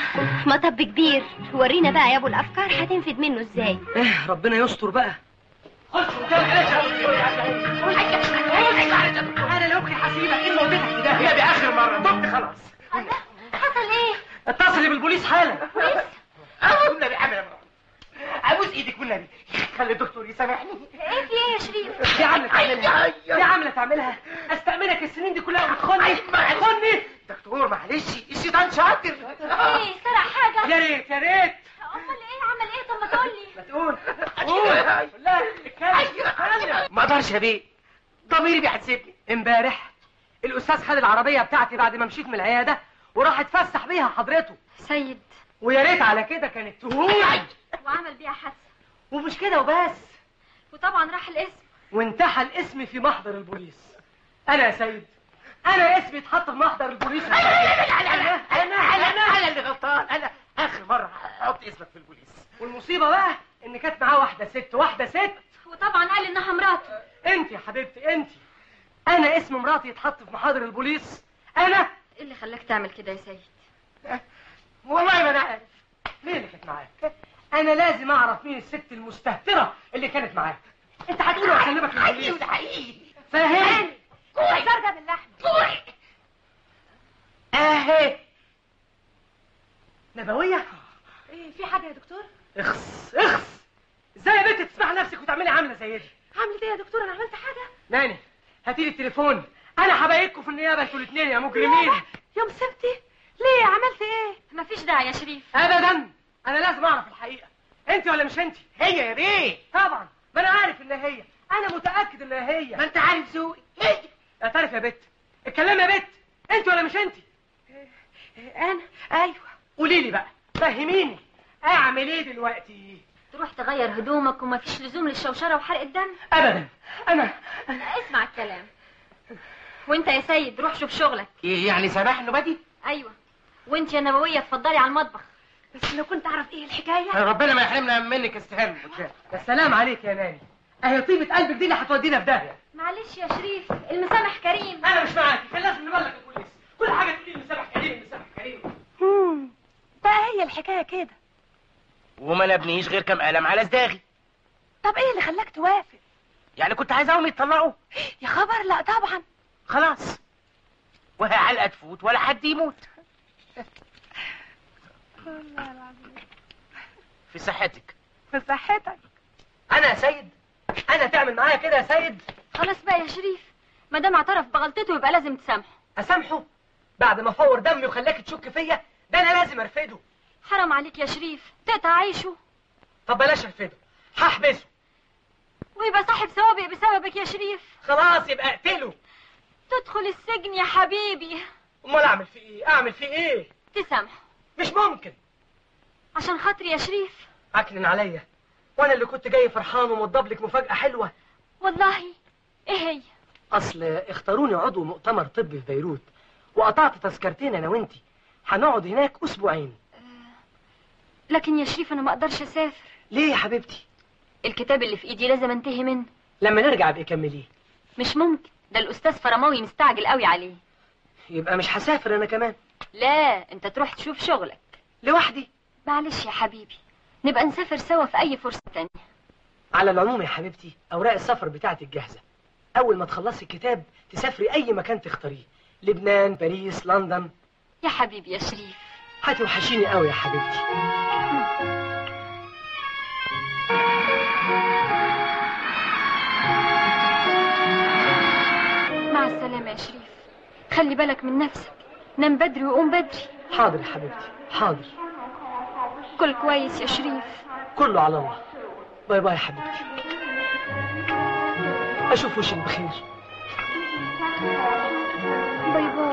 مطب كبير ورينا بقى يا ابو الافكار هتنفد منه ازاي ايه ربنا يستر بقى انا لو كنت حسيبك ايه اللي وديتك كده هي دي اخر مره دمت خلاص حصل ايه اتصلي بالبوليس حالا والنبي عامل يا مرة. ابوس ايدك والنبي خلي الدكتور يسامحني ايه في ايه يا شريف دي عامله تعملها دي عامله تعملها استأمنك السنين دي كلها وبتخوني بتخوني دكتور معلش الشيطان شاطر ايه سرق حاجه يا ريت يا ريت امال ايه عمل ايه طب ما تقول لي ما تقول قول لا اتكلم ما اقدرش يا بيه ضميري بيحسبني امبارح الاستاذ خد العربيه بتاعتي بعد ما مشيت من العياده وراح اتفسح بيها حضرته سيد ويا ريت على كده كانت تهون وعمل بيها حادثه ومش كده وبس وطبعا راح الاسم وانتحى الاسم في محضر البوليس انا يا سيد انا اسمي اتحط في محضر البوليس انا انا انا انا اللي غلطان انا اخر مره هحط اسمك في البوليس والمصيبه بقى ان كانت معاه واحده ست واحده ست وطبعا قال انها مراته انت يا حبيبتي انت انا اسم مراتي يتحط في محاضر البوليس انا ايه اللي خلاك تعمل كده يا سيد والله ما انا عارف مين اللي كانت معاك انا لازم اعرف مين الست المستهتره اللي كانت معاك انت هتقول واسلمك حقيقي للبوليس وده حقيقي فاهم الزرده باللحمه كوي اهي نبويه ايه في حاجه يا دكتور اخس اخس ازاي يا بنت تسمع نفسك وتعملي عامله زي دي عملت ايه يا دكتور انا عملت حاجه ناني هاتي لي التليفون انا هبايعكم في النيابه انتوا الاثنين يا مجرمين يا مصيبتي ليه عملت ايه مفيش داعي يا شريف ابدا انا لازم اعرف الحقيقه انت ولا مش انت هي يا بيه طبعا ما انا عارف انها هي انا متاكد انها ما هي انت عارف ذوقي هي اعترف يا بت اتكلمي يا بت انت ولا مش انت انا ايوه قولي لي بقى فهميني اعمل ايه دلوقتي تروح تغير هدومك ومفيش لزوم للشوشره وحرق الدم ابدا انا اسمع الكلام وانت يا سيد روح شوف شغلك يعني سامح نبدي ايوه وانت يا نبويه اتفضلي على المطبخ بس لو كنت اعرف ايه الحكايه ربنا ما يحرمنا منك استهان السلام عليك يا ناني اهي طيبه قلبك دي اللي هتودينا في داهيه معلش يا شريف المسامح كريم انا مش معاكي كان لازم نبلغ البوليس كل حاجه تقولي المسامح كريم المسامح كريم بقى هي الحكايه كده وما نبنيش غير كم قلم على صداغي طب ايه اللي خلاك توافق يعني كنت عايزاهم يتطلقوا يا خبر لا طبعا خلاص وهي علقه تفوت ولا حد يموت في صحتك في صحتك انا يا سيد انا تعمل معايا كده يا سيد خلاص بقى يا شريف ما دام اعترف بغلطته يبقى لازم تسامحه اسامحه بعد ما فور دمي وخلاك تشك فيا ده انا لازم ارفده حرام عليك يا شريف تقطع عيشه طب بلاش ارفده هحبسه ويبقى صاحب سوابق بسببك يا شريف خلاص يبقى اقتله تدخل السجن يا حبيبي امال اعمل فيه ايه اعمل فيه ايه تسامحه مش ممكن عشان خاطري يا شريف عكنن عليا وانا اللي كنت جاي فرحان وموضب لك مفاجاه حلوه والله ايه هي اصل اختاروني عضو مؤتمر طبي في بيروت وقطعت تذكرتين انا وانتي هنقعد هناك اسبوعين لكن يا شريف انا ما اقدرش اسافر ليه يا حبيبتي الكتاب اللي في ايدي لازم انتهي منه لما نرجع ابقى كمليه مش ممكن ده الاستاذ فرماوي مستعجل قوي عليه يبقى مش هسافر انا كمان لا انت تروح تشوف شغلك لوحدي معلش يا حبيبي نبقى نسافر سوا في اي فرصة تانية على العموم يا حبيبتي اوراق السفر بتاعتك جاهزه اول ما تخلصي الكتاب تسافري اي مكان تختاريه لبنان باريس لندن يا حبيبي يا شريف هتوحشيني قوي يا حبيبتي مع السلامة يا شريف خلي بالك من نفسك نام بدري وقوم بدري حاضر يا حبيبتي حاضر كل كويس يا شريف كله على الله باي باي يا حبيبتي اشوف وشك بخير باي باي